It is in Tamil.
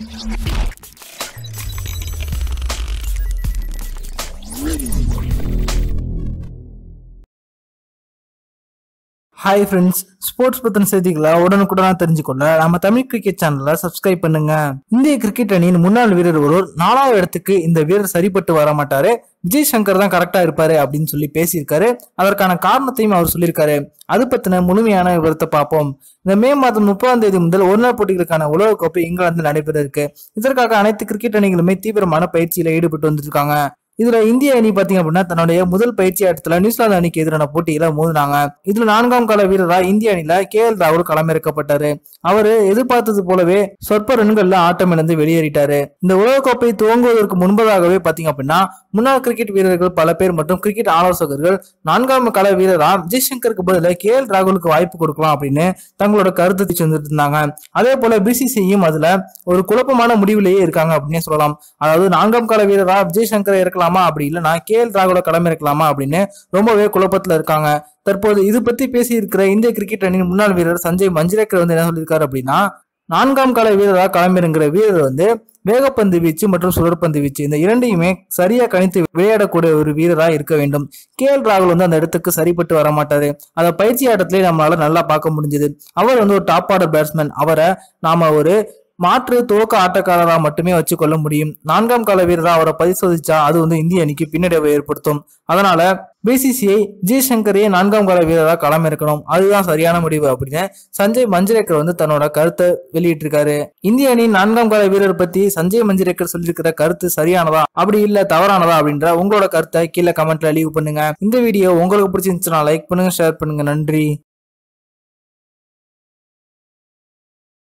ஹாய் ஃப்ரெண்ட்ஸ் ஸ்போர்ட்ஸ் பத்தின செய்திகளை உடனுக்குடனா தெரிஞ்சுக்கொள்ள நம்ம தமிழ் கிரிக்கெட் சேனலை சப்ஸ்கிரைப் பண்ணுங்க இந்திய கிரிக்கெட் அணியின் முன்னாள் வீரர் ஒருவர் நாலாவது இடத்துக்கு இந்த வீரர் சரிப்பட்டு வர மாட்டாரு விஜய் சங்கர் தான் கரெக்டா இருப்பாரு அப்படின்னு சொல்லி பேசியிருக்காரு அதற்கான காரணத்தையும் அவர் சொல்லியிருக்காரு அது பத்தின முழுமையான விவரத்தை பார்ப்போம் இந்த மே மாதம் முப்பதாம் தேதி முதல் ஒருநாள் போட்டிகளுக்கான உலகக்கோப்பை இங்கிலாந்து நடைபெற இருக்கு இதற்காக அனைத்து கிரிக்கெட் அணிகளுமே தீவிரமான பயிற்சியில ஈடுபட்டு வந்துருக்காங்க இதுல இந்திய அணி பாத்தீங்க அப்படின்னா தன்னுடைய முதல் பயிற்சி ஆட்டத்துல நியூசிலாந்து அணிக்கு எதிரான போட்டியில மோதினாங்க இதுல நான்காம் கால வீரரா இந்திய அணியில கே எல் ராகுல் களமிறக்கப்பட்டாரு அவரு எதிர்பார்த்தது போலவே சொற்ப ரன்கள்ல ஆட்டம் இழந்து வெளியேறிட்டாரு இந்த உலகக்கோப்பை துவங்குவதற்கு முன்பதாகவே பாத்தீங்க அப்படின்னா முன்னாள் கிரிக்கெட் வீரர்கள் பல பேர் மற்றும் கிரிக்கெட் ஆலோசகர்கள் நான்காம் கால வீரரா விஜய் சங்கருக்கு பதிலாக கே எல் ராகுலுக்கு வாய்ப்பு கொடுக்கலாம் அப்படின்னு தங்களோட கருத்தை தெரிவிச்சு வந்துட்டு இருந்தாங்க அதே போல பிசிசியும் அதுல ஒரு குழப்பமான முடிவிலேயே இருக்காங்க அப்படின்னே சொல்லலாம் அதாவது நான்காம் கால வீரரா விஜய் சங்கரை இறக்கலாமா அப்படி இல்லைன்னா கே எல் ராகுல களம் இறக்கலாமா அப்படின்னு ரொம்பவே குழப்பத்துல இருக்காங்க தற்போது இது பத்தி பேசி இருக்கிற இந்திய கிரிக்கெட் அணியின் முன்னாள் வீரர் சஞ்சய் மஞ்சிரேக்கர் வந்து என்ன சொல்லியிருக்காரு அப்படின்னா நான்காம் கால வீரராக களமிறங்குற வீரர் வந்து வேகப்பந்து வீச்சு மற்றும் சுழற்பந்து வீச்சு இந்த இரண்டையுமே சரியா கணித்து விளையாடக்கூடிய ஒரு வீரரா இருக்க வேண்டும் கே எல் ராகுல் வந்து அந்த இடத்துக்கு சரிப்பட்டு வர மாட்டாரு அதை பயிற்சி ஆட்டத்திலே நம்மளால நல்லா பார்க்க முடிஞ்சது அவர் வந்து ஒரு டாப் ஆர்டர் பேட்ஸ்மேன் அவரை நாம ஒரு மாற்று துவக்க ஆட்டக்காரராக மட்டுமே வச்சுக்கொள்ள முடியும் நான்காம் கால வீரரா அவரை பரிசோதிச்சா அது வந்து இந்திய அணிக்கு பின்னடைவை ஏற்படுத்தும் அதனால பிசிசிஐ ஜி சங்கரையே நான்காம் கால வீரராக களம் இருக்கணும் அதுதான் சரியான முடிவு அப்படின்னு சஞ்சய் மஞ்சிரேக்கர் வந்து தன்னோட கருத்தை வெளியிட்டிருக்காரு இந்திய அணியின் நான்காம் கால வீரர் பத்தி சஞ்சய் மஞ்சிரேக்கர் சொல்லியிருக்கிற கருத்து சரியானதா அப்படி இல்ல தவறானதா அப்படின்ற உங்களோட கருத்தை கீழே கமெண்ட்ல லீவ் பண்ணுங்க இந்த வீடியோ உங்களுக்கு பிடிச்சிருந்துச்சுன்னா லைக் பண்ணுங்க ஷேர் பண்ணுங்க நன்றி